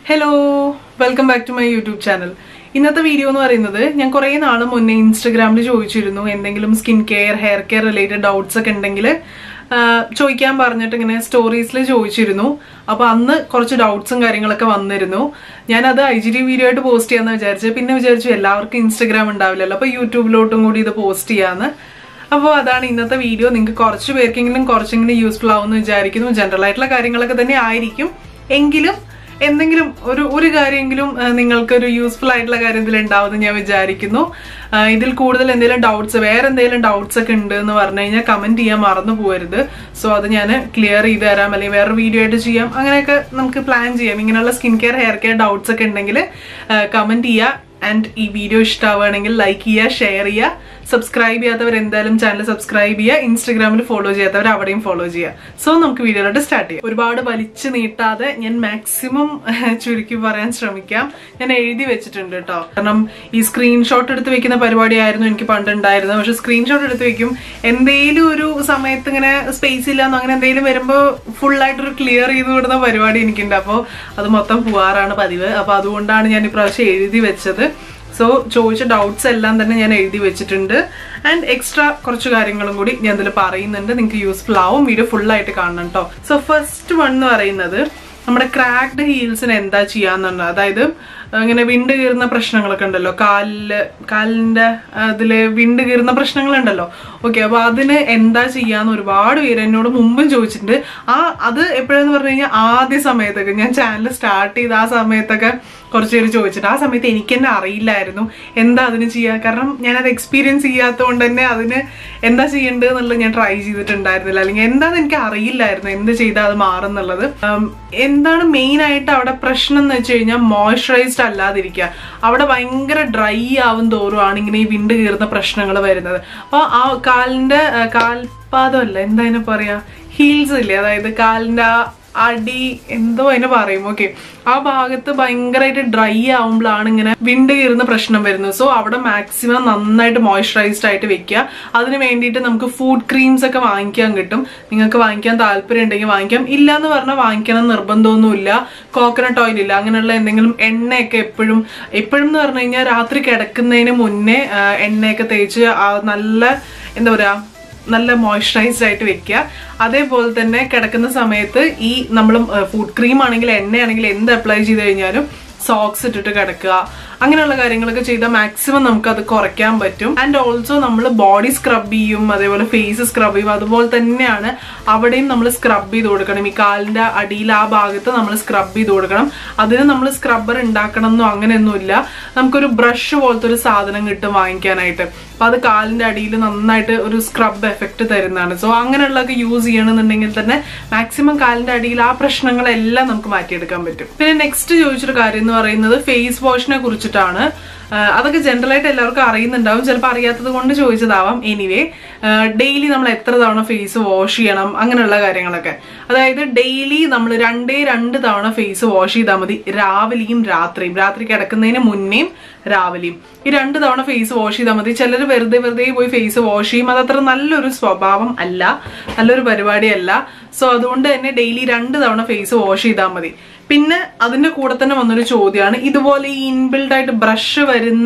hello welcome back to my YouTube channel ഇന്നത്തെ video എന്ന് പറയുന്നത് ഞാൻ കുറേ നാൾ മുന്നേ ഇൻസ്റ്റഗ്രാമിൽ ചോദിച്ചിരുന്നു എന്തെങ്കിലും skin care hair care related doubts ഒക്കെ ഉണ്ടെങ്കിൽ ചോദിക്കാൻ പറഞ്ഞിട്ട് ഇങ്ങനെ സ്റ്റോറീസിൽ ചോദിച്ചിരുന്നു അപ്പോൾ അന്ന് കുറച്ച് ഡൗട്ട്സും കാര്യങ്ങളൊക്കെ വന്നിരുന്നു ഞാനത് ഐ ജി ഡി വീഡിയോ ആയിട്ട് പോസ്റ്റ് ചെയ്യാമെന്ന് വിചാരിച്ചു പിന്നെ വിചാരിച്ചു എല്ലാവർക്കും ഇൻസ്റ്റഗ്രാം ഉണ്ടാവില്ലല്ലോ അപ്പോൾ യൂട്യൂബിലോട്ടും കൂടി ഇത് പോസ്റ്റ് ചെയ്യാമെന്ന് അപ്പോൾ അതാണ് ഇന്നത്തെ വീഡിയോ നിങ്ങൾക്ക് കുറച്ച് പേർക്കെങ്കിലും കുറച്ചെങ്കിലും യൂസ്ഫുൾ ആവുമെന്ന് വിചാരിക്കുന്നു ജനറൽ ആയിട്ടുള്ള കാര്യങ്ങളൊക്കെ തന്നെ ആയിരിക്കും എങ്കിലും എന്തെങ്കിലും ഒരു ഒരു കാര്യമെങ്കിലും ആ, നിങ്ങൾക്കൊരു യൂസ്ഫുൾ ആയിട്ടുള്ള കാര്യം ഇതിൽ ഉണ്ടാവുമെന്ന് ഞാൻ വിചാരിക്കുന്നു ആ, ഇതിൽ കൂടുതൽ എന്തെങ്കിലും ഡൗട്ട്സ് വേറെ എന്തെങ്കിലും ഡൗട്ട്സ് ഒക്കെ ഉണ്ട് എന്ന് പറഞ്ഞു കഴിഞ്ഞാൽ കമന്റ് ചെയ്യാൻ മറന്നു പോകരുത് സോ അത് ഞാൻ ക്ലിയർ ചെയ്ത് തരാം അല്ലെങ്കിൽ വേറെ വീഡിയോ ആയിട്ട് ചെയ്യാം അങ്ങനെയൊക്കെ നമുക്ക് പ്ലാൻ ചെയ്യാം ഇങ്ങനെയുള്ള skin care hair care doubts ഒക്കെ ഉണ്ടെങ്കിൽ കമന്റ് ചെയ്യുക ആൻഡ് ഈ വീഡിയോ ഇഷ്ടമാവുകയാണെങ്കിൽ ലൈക്ക് ചെയ്യുക ഷെയർ ചെയ്യുക സബ്സ്ക്രൈബ് ചെയ്യാത്തവർ എന്തായാലും ചാനൽ സബ്സ്ക്രൈബ് ചെയ്യുക ഇൻസ്റ്റഗ്രാമിൽ ഫോളോ ചെയ്യാത്തവർ അവിടെയും ഫോളോ ചെയ്യുക സോ നമുക്ക് വീഡിയോയിലോട്ട് സ്റ്റാർട്ട് ചെയ്യാം ഒരുപാട് വലിച്ചു നീട്ടാതെ ഞാൻ മാക്സിമം ചുരുക്കി പറയാൻ ശ്രമിക്കാം ഞാൻ എഴുതി വെച്ചിട്ടുണ്ട് കേട്ടോ കാരണം ഈ സ്ക്രീൻഷോട്ട് എടുത്ത് വെക്കുന്ന പരിപാടിയായിരുന്നു എനിക്ക് പണ്ട് ഉണ്ടായിരുന്നത് പക്ഷെ സ്ക്രീൻഷോട്ട് എടുത്ത് വെക്കും എന്തേലും ഒരു സമയത്ത് ഇങ്ങനെ സ്പേസ് ഇല്ലാന്ന് അങ്ങനെ എന്തെങ്കിലും വരുമ്പോൾ ഫുൾ ആയിട്ടൊരു ക്ലിയർ ചെയ്ത് വിടുന്ന പരിപാടി എനിക്കുണ്ട് അപ്പോൾ അത് മൊത്തം പോവാറാണ് പതിവ് അപ്പോൾ അതുകൊണ്ടാണ് ഞാൻ ഇപ്രാവശ്യം എഴുതി വെച്ചത് സോ ചോദിച്ച ഡൗട്ട്സ് എല്ലാം തന്നെ ഞാൻ എഴുതി വെച്ചിട്ടുണ്ട് ആൻഡ് എക്സ്ട്രാ കുറച്ച് കാര്യങ്ങളും കൂടി ഞാൻ ഇതിൽ പറയുന്നുണ്ട് നിങ്ങൾക്ക് യൂസ്ഫുൾ ആവും വീഡിയോ ഫുൾ ആയിട്ട് കാണണം കേട്ടോ സോ ഫസ്റ്റ് വൺ എന്ന് പറയുന്നത് നമ്മുടെ ക്രാക്ഡ് ഹീൽസിന് എന്താ ചെയ്യാന്നുണ്ട് അതായത് ഇങ്ങനെ വിണ്ട് കീറുന്ന പ്രശ്നങ്ങളൊക്കെ ഉണ്ടല്ലോ കാലില് കാലിന്റെ അതില് വിണ്ട് കീറുന്ന പ്രശ്നങ്ങളുണ്ടല്ലോ ഓക്കെ അപ്പൊ അതിന് എന്താ ചെയ്യാന്ന് ഒരുപാട് പേര് എന്നോട് മുമ്പും ചോദിച്ചിട്ടുണ്ട് ആ അത് എപ്പോഴെന്ന് പറഞ്ഞു കഴിഞ്ഞാൽ ആദ്യ സമയത്തൊക്കെ ഞാൻ ചാനൽ സ്റ്റാർട്ട് ചെയ്ത ആ സമയത്തൊക്കെ കുറച്ച് പേര് ചോദിച്ചിട്ട് ആ സമയത്ത് എനിക്ക് തന്നെ അറിയില്ലായിരുന്നു എന്താ അതിന് ചെയ്യുക കാരണം ഞാനത് എക്സ്പീരിയൻസ് ചെയ്യാത്തതുകൊണ്ട് തന്നെ അതിന് എന്താ ചെയ്യേണ്ടത് എന്നുള്ളത് ഞാൻ ട്രൈ ചെയ്തിട്ടുണ്ടായിരുന്നില്ല അല്ലെങ്കിൽ എന്താന്ന് എനിക്ക് അറിയില്ലായിരുന്നു എന്ത് ചെയ്താൽ അത് മാറുന്നുള്ളത് ഉം, എന്താണ് മെയിൻ ആയിട്ട് അവിടെ പ്രശ്നം എന്ന് വെച്ച് കഴിഞ്ഞാൽ മോയ്സ്ചറൈസ്ഡ് അല്ലാതിരിക്കുക അവിടെ ഭയങ്കര ഡ്രൈ ആവും തോറുമാണ് ഇങ്ങനെ ഈ വിണ്ട് കീറുന്ന പ്രശ്നങ്ങൾ വരുന്നത് അപ്പോൾ ആ കാലിന്റെ ആ, കാൽപാദമല്ല എന്താ അതിനെ പറയാ ഹീൽസ് ഇല്ലേ അതായത് കാലിന്റെ ആ അടി എന്തോ അതിനെ പറയും ഓക്കെ ആ ഭാഗത്ത് ഭയങ്കരമായിട്ട് ഡ്രൈ ആവുമ്പോഴാണ് ഇങ്ങനെ വിണ്ട് കീറുന്ന പ്രശ്നം വരുന്നത് സോ അവിടെ മാക്സിമം നന്നായിട്ട് മോയ്സ്ചറൈസ്ഡ് ആയിട്ട് വെക്കുക അതിന് വേണ്ടിയിട്ട് നമുക്ക് ഫുഡ് ക്രീംസ് ഒക്കെ വാങ്ങിക്കാൻ കിട്ടും നിങ്ങൾക്ക് വാങ്ങിക്കാൻ താല്പര്യം ഉണ്ടെങ്കിൽ വാങ്ങിക്കാം ഇല്ല എന്ന് പറഞ്ഞാൽ വാങ്ങിക്കണം നിർബന്ധമൊന്നുമില്ല കോക്കനട്ട് ഓയിൽ ഇല്ല അങ്ങനെയുള്ള എന്തെങ്കിലും എണ്ണയൊക്കെ എപ്പോഴും എപ്പോഴും എന്ന് പറഞ്ഞു കഴിഞ്ഞാൽ രാത്രി കിടക്കുന്നതിന് മുന്നേ ആ, എണ്ണയൊക്കെ തേച്ച് ആ നല്ല എന്താ പറയാ നല്ല മോയ്സ്ചറൈസ്ഡ് ആയിട്ട് വെക്കുക അതേപോലെ തന്നെ കിടക്കുന്ന സമയത്ത് ഈ നമ്മൾ ഫുഡ് ക്രീം ആണെങ്കിൽ എണ്ണയാണെങ്കിൽ എന്ത് അപ്ലൈ ചെയ്ത് കഴിഞ്ഞാലും സോക്സ് ഇട്ടിട്ട് കിടക്കുക അങ്ങനെയുള്ള കാര്യങ്ങളൊക്കെ ചെയ്താൽ മാക്സിമം നമുക്ക് അത് കുറയ്ക്കാൻ പറ്റും ആൻഡ് ഓൾസോ നമ്മൾ ബോഡി സ്ക്രബ് ചെയ്യും അതേപോലെ ഫേസ് സ്ക്രബ് ചെയ്യും അതുപോലെ തന്നെയാണ് അവിടെയും നമ്മൾ സ്ക്രബ് ചെയ്ത് കൊടുക്കണം ഈ കാലിന്റെ അടിയിൽ ആ ഭാഗത്ത് നമ്മൾ സ്ക്രബ് ചെയ്ത് കൊടുക്കണം അതിന് നമ്മൾ സ്ക്രബ്ബർ ഉണ്ടാക്കണം എന്നോ അങ്ങനെയൊന്നുമില്ല നമുക്കൊരു ബ്രഷ് പോലത്തെ ഒരു സാധനം കിട്ടും വാങ്ങിക്കാനായിട്ട് അപ്പൊ അത് കാലിന്റെ അടിയിൽ നന്നായിട്ട് ഒരു സ്ക്രബ് എഫക്റ്റ് തരുന്നതാണ് സോ അങ്ങനെയുള്ളതൊക്കെ യൂസ് ചെയ്യണമെന്നുണ്ടെങ്കിൽ തന്നെ മാക്സിമം കാലിന്റെ അടിയിൽ ആ പ്രശ്നങ്ങളെല്ലാം നമുക്ക് മാറ്റിയെടുക്കാൻ പറ്റും പിന്നെ നെക്സ്റ്റ് ചോദിച്ചൊരു കാര്യം എന്ന് പറയുന്നത് ഫേസ് വാഷിനെ കുറിച്ചിട്ടാണ് ആ, അതൊക്കെ ജനറൽ ആയിട്ട് എല്ലാവർക്കും അറിയുന്നുണ്ടാവും ചിലപ്പോൾ അറിയാത്തത് കൊണ്ട് ചോദിച്ചതാവാം എനിവേ ഡെയിലി നമ്മൾ എത്ര തവണ ഫേസ് വാഷ് ചെയ്യണം അങ്ങനെയുള്ള കാര്യങ്ങളൊക്കെ അതായത് ഡെയിലി നമ്മൾ രണ്ടേ രണ്ട് തവണ ഫേസ് വാഷ് ചെയ്താൽ മതി രാവിലെയും രാത്രിയും രാത്രി കിടക്കുന്നതിന് മുന്നേയും രാവിലെയും ഈ രണ്ട് തവണ ഫേസ് വാഷ് ചെയ്താൽ മതി ചിലർ വെറുതെ വെറുതെ പോയി ഫേസ് വാഷ് ചെയ്യും അതത്ര നല്ലൊരു സ്വഭാവം അല്ല നല്ലൊരു പരിപാടിയല്ല സോ അതുകൊണ്ട് തന്നെ ഡെയിലി രണ്ട് തവണ ഫേസ് വാഷ് ചെയ്താൽ മതി പിന്നെ അതിന്റെ കൂടെ തന്നെ വന്നൊരു ചോദ്യമാണ് ഇതുപോലെ ഈ ഇൻബിൽഡ് ആയിട്ട് ബ്രഷ് വരുന്ന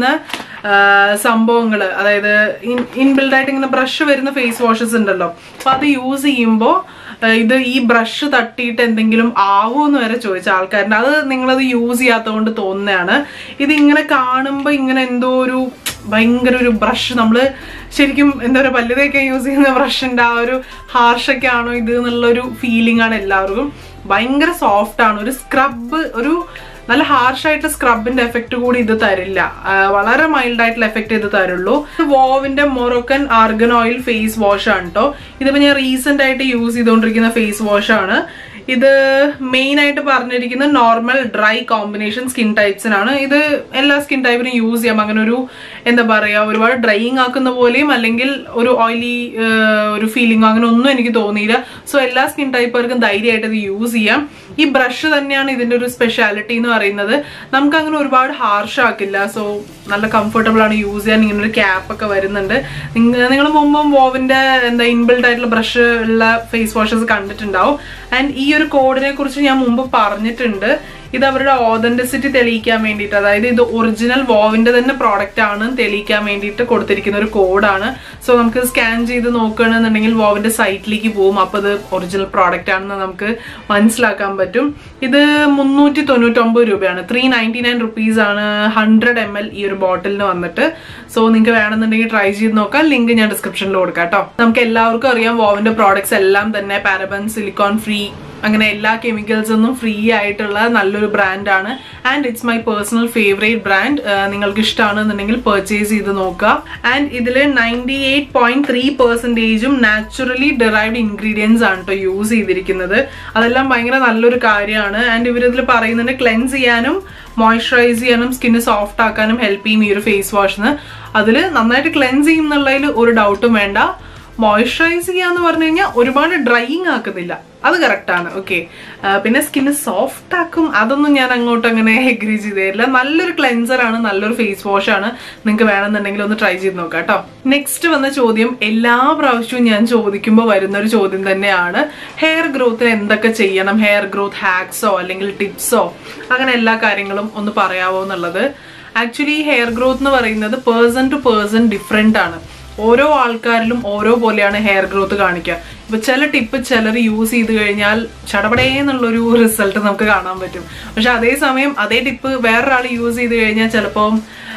സംഭവങ്ങൾ അതായത് ഇൻബിൽഡ് ആയിട്ട് ഇങ്ങനെ ബ്രഷ് വരുന്ന ഫേസ് വാഷസ് ഉണ്ടല്ലോ അപ്പൊ അത് യൂസ് ചെയ്യുമ്പോൾ ഇത് ഈ ബ്രഷ് തട്ടിയിട്ട് എന്തെങ്കിലും ആവുമെന്ന് വരെ ചോദിച്ച ആൾക്കാരുണ്ട് അത് നിങ്ങളത് യൂസ് ചെയ്യാത്തതുകൊണ്ട് തോന്നുന്നതാണ് ഇത് ഇങ്ങനെ കാണുമ്പോൾ ഇങ്ങനെ എന്തോ ഒരു ഭയങ്കര ഒരു ബ്രഷ് നമ്മൾ ശരിക്കും എന്താ പറയുക പല്ല് തേക്കാൻ യൂസ് ചെയ്യുന്ന ബ്രഷിന്റെ ആ ഒരു ഹാർഷൊക്കെ ആണോ ഇത് എന്നുള്ളൊരു ഫീലിംഗ് ആണ് എല്ലാവർക്കും ഭയങ്കര സോഫ്റ്റ് ആണ് ഒരു സ്ക്രബ് ഒരു നല്ല ഹാർഷായിട്ട് സ്ക്രബിന്റെ എഫക്റ്റ് കൂടി ഇത് തരില്ല ആ, വളരെ മൈൽഡ് ആയിട്ടുള്ള എഫക്റ്റ് ഇത് തരുള്ളൂ ഇത് വോവിന്റെ Moroccan argan oil face wash ആണ് കേട്ടോ ഇതിപ്പോ ഞാൻ റീസെന്റ് ആയിട്ട് യൂസ് ചെയ്തുകൊണ്ടിരിക്കുന്ന ഫേസ് വാഷ് ആണ് ഇത് മെയിൻ ആയിട്ട് പറഞ്ഞിരിക്കുന്നത് നോർമൽ ഡ്രൈ കോമ്പിനേഷൻ സ്കിൻ ടൈപ്സിനാണ് ഇത് എല്ലാ സ്കിൻ ടൈപ്പിനും യൂസ് ചെയ്യാം അങ്ങനെ ഒരു എന്താ പറയാ ഒരുപാട് ഡ്രൈയിങ് ആക്കുന്ന പോലെയും അല്ലെങ്കിൽ ഒരു ഓയിലി ഒരു ഫീലിംഗ് അങ്ങനെ ഒന്നും എനിക്ക് തോന്നിയില്ല സോ എല്ലാ സ്കിൻ ടൈപ്പുകാർക്കും ധൈര്യമായിട്ട് ഇത് യൂസ് ചെയ്യാം ഈ ബ്രഷ് തന്നെയാണ് ഇതിന്റെ ഒരു സ്പെഷ്യാലിറ്റി എന്ന് പറയുന്നത് നമുക്ക് അങ്ങനെ ഒരുപാട് ഹാർഷ് ആക്കില്ല സോ നല്ല കംഫർട്ടബിൾ ആണ് യൂസ് ചെയ്യാൻ ഇങ്ങനെ ഒരു ക്യാപ്പ് ഒക്കെ വരുന്നുണ്ട് നിങ്ങൾ മുമ്പും വോവിന്റെ എന്താ ഇൻബിൽഡ് ആയിട്ടുള്ള ബ്രഷ് ഉള്ള ഫേസ് വാഷസ് കണ്ടിട്ടുണ്ടാവും ആൻഡ് ഈ ഒരു കോഡിനെ കുറിച്ച് ഞാൻ മുമ്പ് പറഞ്ഞിട്ടുണ്ട് ഇത് അവരുടെ ഓതന്റിസിറ്റി തെളിയിക്കാൻ വേണ്ടിയിട്ട് അതായത് ഇത് ഒറിജിനൽ വോവിന്റെ തന്നെ പ്രോഡക്റ്റ് ആണ് തെളിയിക്കാൻ വേണ്ടിയിട്ട് കൊടുത്തിരിക്കുന്ന ഒരു കോഡാണ് സോ നമുക്ക് സ്കാൻ ചെയ്ത് നോക്കുകയാണെന്നുണ്ടെങ്കിൽ വോവിന്റെ സൈറ്റിലേക്ക് പോകും അപ്പോൾ ഇത് ഒറിജിനൽ പ്രോഡക്റ്റ് ആണെന്ന് നമുക്ക് മനസ്സിലാക്കാൻ പറ്റും ഇത് മുന്നൂറ്റി തൊണ്ണൂറ്റൊമ്പത് രൂപയാണ് ത്രീ നയൻറ്റി നയൻ റുപ്പീസ് ആണ് ഹൺഡ്രഡ് എം എൽ ഈ ഒരു ബോട്ടിലിന് വന്നിട്ട് സോ നിങ്ങൾക്ക് വേണമെന്നുണ്ടെങ്കിൽ ട്രൈ ചെയ്ത് നോക്കാം ലിങ്ക് ഞാൻ ഡിസ്ക്രിപ്ഷനിൽ കൊടുക്കാം കേട്ടോ നമുക്ക് എല്ലാവർക്കും അറിയാം വോവിന്റെ പ്രോഡക്ട്സ് എല്ലാം തന്നെ പാരബൻ സിലിക്കോൺ ഫ്രീ അങ്ങനെ എല്ലാ കെമിക്കൽസ് ഒന്നും ഫ്രീ ആയിട്ടുള്ള നല്ലൊരു ബ്രാൻഡാണ് and it's my personal favourite brand നിങ്ങൾക്ക് ഇഷ്ടമാണെന്നുണ്ടെങ്കിൽ പർച്ചേസ് ചെയ്ത് നോക്കുക ആൻഡ് ഇതിൽ നയൻറ്റി എയ്റ്റ് പോയിന്റ് ത്രീ പെർസെൻറ്റേജും നാച്ചുറലി ഡെറൈവ്ഡ് ഇൻഗ്രീഡിയൻസ് ആണ് കേട്ടോ യൂസ് ചെയ്തിരിക്കുന്നത് അതെല്ലാം ഭയങ്കര നല്ലൊരു കാര്യമാണ് ആൻഡ് ഇവരിതിൽ പറയുന്നുണ്ട് ക്ലെൻസ് ചെയ്യാനും മോയ്സ്ചറൈസ് ചെയ്യാനും സ്കിന്ന് സോഫ്റ്റ് ആക്കാനും ഹെൽപ്പ് ചെയ്യും ഈ ഒരു ഫേസ് വാഷിന് അതിൽ നന്നായിട്ട് ക്ലെൻസ് ചെയ്യും എന്നുള്ളതിൽ ഒരു ഡൗട്ടും വേണ്ട മോയ്സ്ചറൈസ് ചെയ്യാന്ന് പറഞ്ഞു കഴിഞ്ഞാൽ ഒരുപാട് ഡ്രൈയിങ് ആക്കുന്നില്ല അത് കറക്റ്റ് ആണ് ഓക്കെ പിന്നെ സ്കിന്ന് സോഫ്റ്റ് ആക്കും അതൊന്നും ഞാൻ അങ്ങോട്ട് അങ്ങനെ എഗ്രി ചെയ്തില്ല നല്ലൊരു ക്ലെൻസർ ആണ് നല്ലൊരു ഫേസ് വാഷ് ആണ് നിങ്ങൾക്ക് വേണമെന്നുണ്ടെങ്കിൽ ഒന്ന് ട്രൈ ചെയ്ത് നോക്കാം കേട്ടോ നെക്സ്റ്റ് വന്ന ചോദ്യം എല്ലാ പ്രാവശ്യവും ഞാൻ ചോദിക്കുമ്പോൾ വരുന്ന ഒരു ചോദ്യം തന്നെയാണ് ഹെയർ ഗ്രോത്തിന് എന്തൊക്കെ ചെയ്യണം ഹെയർ ഗ്രോത്ത് ഹാക്സോ അല്ലെങ്കിൽ ടിപ്സോ അങ്ങനെ എല്ലാ കാര്യങ്ങളും ഒന്ന് പറയാവോ എന്നുള്ളത് ആക്ച്വലി ഹെയർ ഗ്രോത്ത് എന്ന് പറയുന്നത് പേഴ്സൺ ടു പേഴ്സൺ ഡിഫറെൻ്റ് ആണ് ഓരോ ആൾക്കാരിലും ഓരോ പോലെയാണ് ഹെയർ ഗ്രോത്ത് കാണിക്കുക ഇപ്പൊ ചില ടിപ്പ് ചിലർ യൂസ് ചെയ്ത് കഴിഞ്ഞാൽ ചടപടേന്നുള്ളൊരു റിസൾട്ട് നമുക്ക് കാണാൻ പറ്റും പക്ഷെ അതേസമയം അതേ ടിപ്പ് വേറൊരാൾ യൂസ് ചെയ്ത് കഴിഞ്ഞാൽ ചിലപ്പോൾ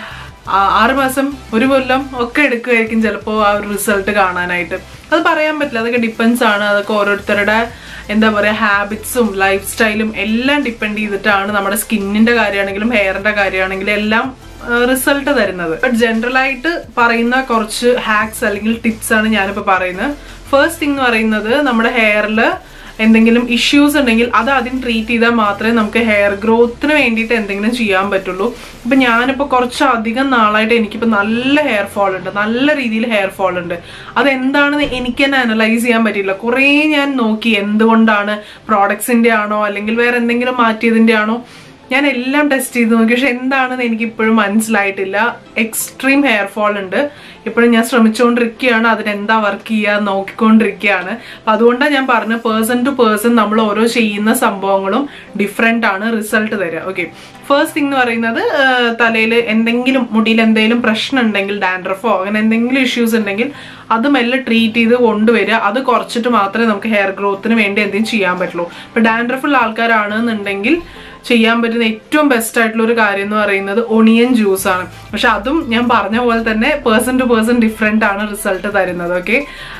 ആറ് മാസം ഒരു കൊല്ലം ഒക്കെ എടുക്കുമായിരിക്കും ചിലപ്പോൾ ആ ഒരു റിസൾട്ട് കാണാനായിട്ട് അത് പറയാൻ പറ്റില്ല അതൊക്കെ ഡിപ്പെൻസ് ആണ് അതൊക്കെ ഓരോരുത്തരുടെ എന്താ പറയുക ഹാബിറ്റ്സും ലൈഫ് സ്റ്റൈലും എല്ലാം ഡിപ്പെൻഡ് ചെയ്തിട്ടാണ് നമ്മുടെ സ്കിന്നിന്റെ കാര്യമാണെങ്കിലും ഹെയറിന്റെ കാര്യമാണെങ്കിലും എല്ലാം റിസൾട്ട് തരുന്നത് ബട്ട് ജനറൽ ആയിട്ട് പറയുന്ന കുറച്ച് ഹാക്സ് അല്ലെങ്കിൽ ടിപ്സ് ആണ് ഞാനിപ്പോൾ പറയുന്നത് ഫസ്റ്റ് തിങ് എന്ന് പറയുന്നത് നമ്മുടെ ഹെയറിൽ എന്തെങ്കിലും ഇഷ്യൂസ് ഉണ്ടെങ്കിൽ അത് ആദ്യം ട്രീറ്റ് ചെയ്താൽ മാത്രമേ നമുക്ക് ഹെയർ ഗ്രോത്തിന് വേണ്ടിയിട്ട് എന്തെങ്കിലും ചെയ്യാൻ പറ്റുള്ളൂ ഇപ്പം ഞാനിപ്പോൾ കുറച്ചധികം നാളായിട്ട് എനിക്കിപ്പോൾ നല്ല ഹെയർ ഫോൾ ഉണ്ട് നല്ല രീതിയിൽ ഹെയർ ഫോൾ ഉണ്ട് അതെന്താണെന്ന് എനിക്ക് തന്നെ അനലൈസ് ചെയ്യാൻ പറ്റില്ല കുറേ ഞാൻ നോക്കി എന്തുകൊണ്ടാണ് പ്രോഡക്ട്സിൻ്റെ ആണോ അല്ലെങ്കിൽ വേറെ എന്തെങ്കിലും മാറ്റിയതിൻ്റെ ആണോ ഞാൻ എല്ലാം ടെസ്റ്റ് ചെയ്ത് നോക്കി പക്ഷെ എന്താണെന്ന് എനിക്ക് ഇപ്പോഴും മനസ്സിലായിട്ടില്ല എക്സ്ട്രീം ഹെയർ ഫോൾ ഉണ്ട് ഇപ്പോഴും ഞാൻ ശ്രമിച്ചുകൊണ്ടിരിക്കുകയാണ് അതിനെന്താ വർക്ക് ചെയ്യുക നോക്കിക്കൊണ്ടിരിക്കുകയാണ് അപ്പം അതുകൊണ്ടാണ് ഞാൻ പറഞ്ഞത് പേഴ്സൺ ടു പേഴ്സൺ നമ്മൾ ഓരോ ചെയ്യുന്ന സംഭവങ്ങളും ഡിഫറെൻ്റ് ആണ് റിസൾട്ട് തരിക ഓക്കെ ഫസ്റ്റ് തിങ് എന്ന് പറയുന്നത് തലയിൽ എന്തെങ്കിലും മുടിയിൽ എന്തെങ്കിലും പ്രശ്നം ഉണ്ടെങ്കിൽ ഡാൻഡ്രഫോ അങ്ങനെ എന്തെങ്കിലും ഇഷ്യൂസ് ഉണ്ടെങ്കിൽ അത് മെല്ലെ ട്രീറ്റ് ചെയ്ത് കൊണ്ടുവരിക അത് കുറച്ചിട്ട് മാത്രമേ നമുക്ക് ഹെയർ ഗ്രോത്തിന് വേണ്ടി എന്തെങ്കിലും ചെയ്യാൻ പറ്റുള്ളൂ ഇപ്പം ഡാൻഡ്രഫ് ഉള്ള ആൾക്കാരാണെന്നുണ്ടെങ്കിൽ ചെയ്യാൻ പറ്റുന്ന ഏറ്റവും ബെസ്റ്റ് ആയിട്ടുള്ള ഒരു കാര്യം എന്ന് പറയുന്നത് ഒണിയൻ ജ്യൂസ് ആണ് പക്ഷെ അതും ഞാൻ പറഞ്ഞ പോലെ തന്നെ പേഴ്സൺ ടു പേഴ്സൺ ഡിഫറെൻ്റ് ആണ് റിസൾട്ട് തരുന്നത് okay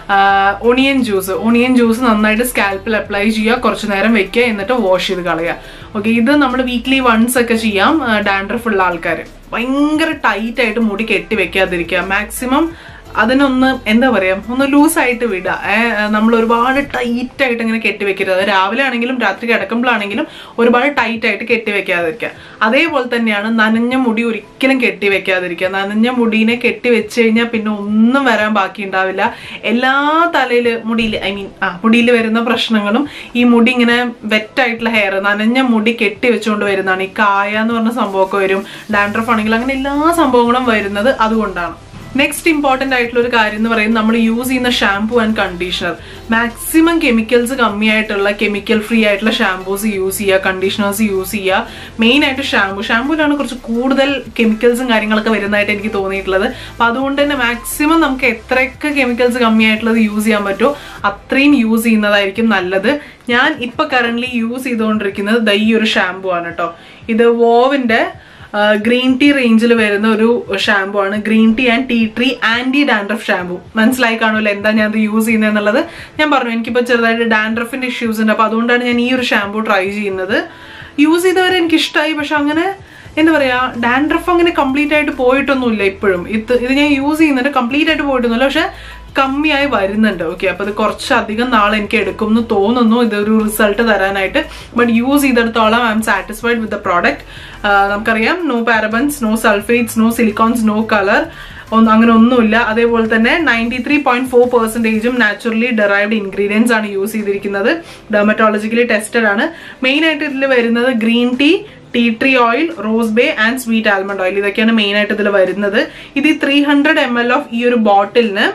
onion juice onion juice നന്നായിട്ട് സ്കാൽപ്പിൽ അപ്ലൈ ചെയ്യുക കുറച്ച് നേരം വെക്കുക എന്നിട്ട് വാഷ് ചെയ്ത് കളയുക ഓക്കെ ഇത് നമ്മൾ വീക്ക്ലി വൺസ് ഒക്കെ ചെയ്യാം ഡാൻഡ്രഫ് ഉള്ള ആൾക്കാർ ഭയങ്കര ടൈറ്റ് ആയിട്ട് മുടി കെട്ടി വെക്കാതിരിക്കുക മാക്സിമം അതിനൊന്ന് എന്താ പറയാ ഒന്ന് ലൂസായിട്ട് വിടുക നമ്മൾ ഒരുപാട് ടൈറ്റ് ആയിട്ട് ഇങ്ങനെ കെട്ടിവെക്കരുത് അത് രാവിലെ ആണെങ്കിലും രാത്രി കിടക്കുമ്പോഴാണെങ്കിലും ഒരുപാട് ടൈറ്റ് ആയിട്ട് കെട്ടിവെക്കാതിരിക്കുക അതേപോലെ തന്നെയാണ് നനഞ്ഞ മുടി ഒരിക്കലും കെട്ടിവെക്കാതിരിക്കുക നനഞ്ഞ മുടീനെ കെട്ടിവെച്ച് കഴിഞ്ഞാൽ പിന്നെ ഒന്നും വരാൻ ബാക്കി ഉണ്ടാവില്ല എല്ലാ തലയിൽ മുടിയിൽ ഐ മീൻ ആ മുടിയിൽ വരുന്ന പ്രശ്നങ്ങളും ഈ മുടി ഇങ്ങനെ വെറ്റായിട്ടുള്ള ഹെയർ നനഞ്ഞ മുടി കെട്ടി വെച്ചുകൊണ്ട് വരുന്നതാണ് ഈ കായ എന്ന് പറഞ്ഞ സംഭവമൊക്കെ വരും ഡാൻഡ്രഫ് ആണെങ്കിൽ അങ്ങനെ എല്ലാ സംഭവങ്ങളും വരുന്നത് അതുകൊണ്ടാണ് നെക്സ്റ്റ് ഇമ്പോർട്ടൻ്റ് ആയിട്ടുള്ള ഒരു കാര്യം എന്ന് പറയുന്നത് നമ്മൾ യൂസ് ചെയ്യുന്ന shampoo and conditioner maximum chemicals കമ്മിയായിട്ടുള്ള കെമിക്കൽ ഫ്രീ ആയിട്ടുള്ള ഷാംപൂസ് യൂസ് ചെയ്യുക കണ്ടീഷണേഴ്സ് യൂസ് ചെയ്യുക മെയിൻ ആയിട്ട് ഷാംപൂ ഷാംപൂലാണ് കുറച്ച് കൂടുതൽ കെമിക്കൽസും കാര്യങ്ങളൊക്കെ വരുന്നതായിട്ട് എനിക്ക് തോന്നിയിട്ടുള്ളത് അപ്പം അതുകൊണ്ട് തന്നെ മാക്സിമം നമുക്ക് എത്രയൊക്കെ കെമിക്കൽസ് കമ്മിയായിട്ടുള്ളത് യൂസ് ചെയ്യാൻ പറ്റുമോ അത്രയും യൂസ് ചെയ്യുന്നതായിരിക്കും നല്ലത് ഞാൻ ഇപ്പൊ കറന്റ് യൂസ് ചെയ്തുകൊണ്ടിരിക്കുന്നത് ദൈ ഒരു ഷാംപൂ ആണ് കേട്ടോ ഇത് വോവിന്റെ ഗ്രീൻ ടീ റേഞ്ചിൽ വരുന്ന ഒരു ഷാംപൂ ആണ് green tea and tea tree anti dandruff shampoo മനസ്സിലായി കാണുമല്ലോ എന്താ ഞാൻ അത് യൂസ് ചെയ്യുന്നത് എന്നുള്ളത് ഞാൻ പറഞ്ഞു എനിക്കിപ്പോൾ ചെറുതായിട്ട് ഡാൻഡ്രഫിന്റെ ഇഷ്യൂസ് ഉണ്ട് അപ്പോൾ അതുകൊണ്ടാണ് ഞാൻ ഈ ഒരു ഷാംപൂ ട്രൈ ചെയ്യുന്നത് യൂസ് ചെയ്തവരെ എനിക്ക് ഇഷ്ടമായി പക്ഷെ അങ്ങനെ എന്താ പറയാ ഡാൻഡ്രഫ് അങ്ങനെ കംപ്ലീറ്റ് ആയിട്ട് പോയിട്ടൊന്നുമില്ല ഇപ്പോഴും ഇത് ഇത് ഞാൻ യൂസ് ചെയ്യുന്നുണ്ട് കംപ്ലീറ്റ് ആയിട്ട് പോയിട്ടൊന്നുമില്ല പക്ഷെ കമ്മിയായി വരുന്നുണ്ട് ഓക്കെ അപ്പോൾ ഇത് കുറച്ചധികം നാൾ എനിക്ക് എടുക്കും എന്ന് തോന്നുന്നു ഇതൊരു റിസൾട്ട് തരാനായിട്ട് ബട്ട് യൂസ് ചെയ്തെടുത്തോളം I'm satisfied with the product നമുക്കറിയാം no parabens no sulphates no silicones no colour ഒന്നും അങ്ങനെ ഒന്നുമില്ല അതേപോലെ തന്നെ നയൻറ്റി ത്രീ പോയിന്റ് ഫോർ പെർസെൻറ്റേജും നാച്ചുറലി ഡെറൈവ്ഡ് ഇൻഗ്രീഡിയൻസ് ആണ് യൂസ് ചെയ്തിരിക്കുന്നത് ഡെർമറ്റോളജിക്കലി ടെസ്റ്റഡ് ആണ് മെയിൻ ആയിട്ട് ഇതിൽ വരുന്നത് green tea tea tree oil rose bay and sweet almond oil ഇതൊക്കെയാണ് മെയിൻ ആയിട്ട് ഇതിൽ വരുന്നത് ഇത് ഈ three hundred M L of ഈ ഒരു ബോട്ടിലിന്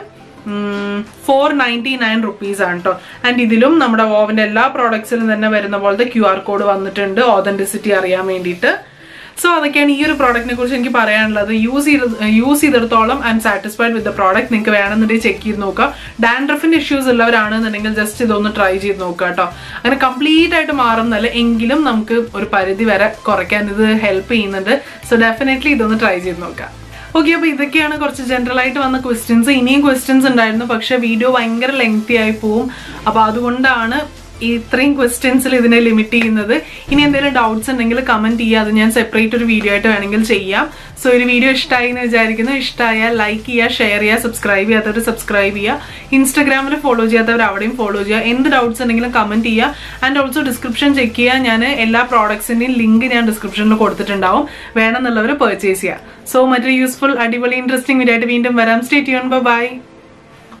ഫോർ നയൻറ്റി നയൻ റുപ്പീസ് ആണ് കേട്ടോ ആൻഡ് ഇതിലും നമ്മുടെ ഓവന്റെ എല്ലാ പ്രോഡക്ട്സിലും തന്നെ വരുന്ന പോലത്തെ ക്യു ആർ കോഡ് വന്നിട്ടുണ്ട് ഓതന്റിസിറ്റി അറിയാൻ വേണ്ടിയിട്ട് സോ അതൊക്കെയാണ് ഈ ഒരു പ്രോഡക്റ്റിനെ കുറിച്ച് എനിക്ക് പറയാനുള്ളത് യൂസ് ചെയ്ത് യൂസ് ചെയ്തിടത്തോളം I'm satisfied with the product നിങ്ങൾക്ക് വേണമെന്നുണ്ടെങ്കിൽ ചെക്ക് ചെയ്ത് നോക്കുക ഡാൻഡ്രഫിന്റെ ഇഷ്യൂസ് ഉള്ളവരാണെന്നുണ്ടെങ്കിൽ ജസ്റ്റ് ഇതൊന്ന് ട്രൈ ചെയ്ത് നോക്കുക കേട്ടോ അങ്ങനെ കംപ്ലീറ്റ് ആയിട്ട് മാറുന്നല്ല എങ്കിലും നമുക്ക് ഒരു പരിധി വരെ കുറയ്ക്കാൻ ഇത് ഹെൽപ്പ് ചെയ്യുന്നുണ്ട് സോ ഡെഫിനറ്റ്ലി ഇതൊന്ന് ട്രൈ ചെയ്ത് നോക്കാം ഓക്കെ അപ്പോൾ ഇതൊക്കെയാണ് കുറച്ച് ജനറൽ ആയിട്ട് വന്ന ക്വസ്റ്റ്യൻസ് ഇനിയും ക്വസ്റ്റ്യൻസ് ഉണ്ടായിരുന്നു പക്ഷെ വീഡിയോ ഭയങ്കര ലെങ്തി ആയി പോവും അപ്പോൾ അതുകൊണ്ടാണ് ഈ ഇത്രയും ക്വസ്റ്റ്യൻസിൽ ഇതിനെ ലിമിറ്റ് ചെയ്യുന്നത് ഇനി എന്തെങ്കിലും ഡൗട്ട്സ് ഉണ്ടെങ്കിൽ കമന്റ് ചെയ്യുക അത് ഞാൻ സെപ്പറേറ്റ് ഒരു വീഡിയോ ആയിട്ട് വേണമെങ്കിൽ ചെയ്യാം സോ ഒരു വീഡിയോ ഇഷ്ടമായി എന്ന് വിചാരിക്കുന്നു ഇഷ്ടമായാൽ ലൈക്ക് ചെയ്യുക ഷെയർ ചെയ്യുക സബ്സ്ക്രൈബ് ചെയ്യാത്തവർ സബ്സ്ക്രൈബ് ചെയ്യുക ഇൻസ്റ്റാഗ്രാമിൽ ഫോളോ ചെയ്യാത്തവർ അവിടെയും ഫോളോ ചെയ്യുക എന്ത് ഡൗട്ട്സ് ഉണ്ടെങ്കിലും കമന്റ് ചെയ്യുക ആൻഡ് ഓൾസോ ഡിസ്ക്രിപ്ഷൻ ചെക്ക് ചെയ്യുക ഞാൻ എല്ലാ പ്രോഡക്ട്സിന്റെയും ലിങ്ക് ഞാൻ ഡിസ്ക്രിപ്ഷനിൽ കൊടുത്തിട്ടുണ്ടാവും വേണമെന്നുള്ളവർ പർച്ചേസ് ചെയ്യുക സോ മറ്റൊരു യൂസ്ഫുൾ അടിപൊളി ഇൻട്രസ്റ്റിംഗ് വീഡിയോ ആയിട്ട് വീണ്ടും വരാം സ്റ്റേ ട്യൂൺ ബൈ